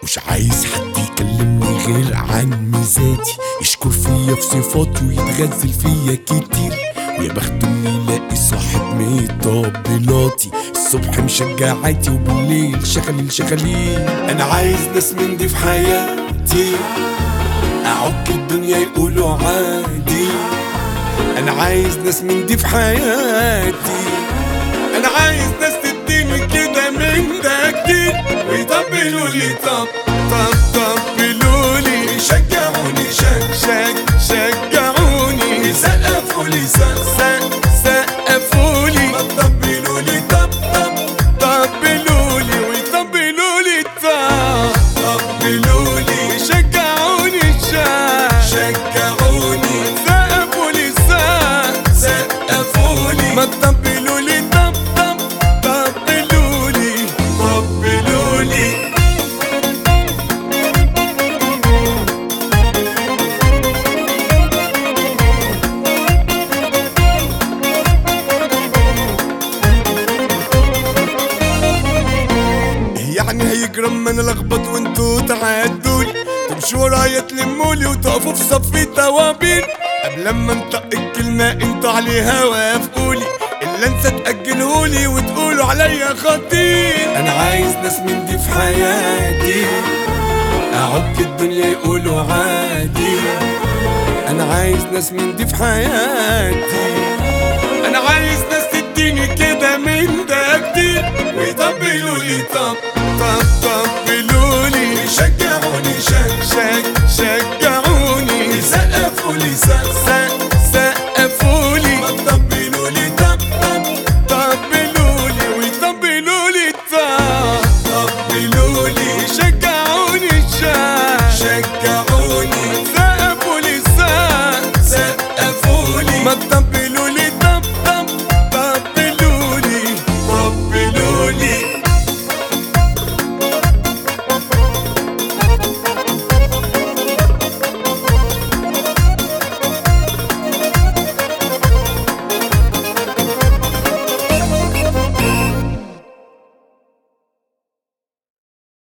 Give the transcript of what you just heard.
مش عايز حد يكلمني غير عن ميزاتي يشكر فيا في صفاتي ويتغزل فيا كتير ويا بخت اني يلاقي صاحب مطبلاتي الصبح مشجعاتي وبالليل شغلي شغلي انا عايز ناس من دي في حياتي اعك الدنيا يقولوا عادي انا عايز ناس من دي في حياتي انا عايز ناس تديني كده من ده كتير ويطبلوا لي طب طب طبلوا لي يشجعوني شك شك شجعوني يسقفوا لي سق سق سقفوا لي طبلوا لي طب طب طبلوا لي ويطبلوا لي طب طبلوا لي يشجعوني شك شجعوني سقفوا لي سق سقفوا لي ما تطبلوا لي طب طب طبلوا لي طبلوا لي يعني هيجرم ما انا لخبط وانتوا تعدولي تمشوا ورايا تلمولي وتقفوا في صفي توابين قبل ما انطق الكلمة انتوا عليها وافقولي الا انسى تأجلهولي وتقولوا عليا خطير انا عايز ناس من دي في حياتي اعك الدنيا يقولوا عادي انا عايز ناس من دي في حياتي انا عايز ناس تديني كده من ده كتير ويطبلوا لي طب طب طبلوا لي يشجعوني شك شك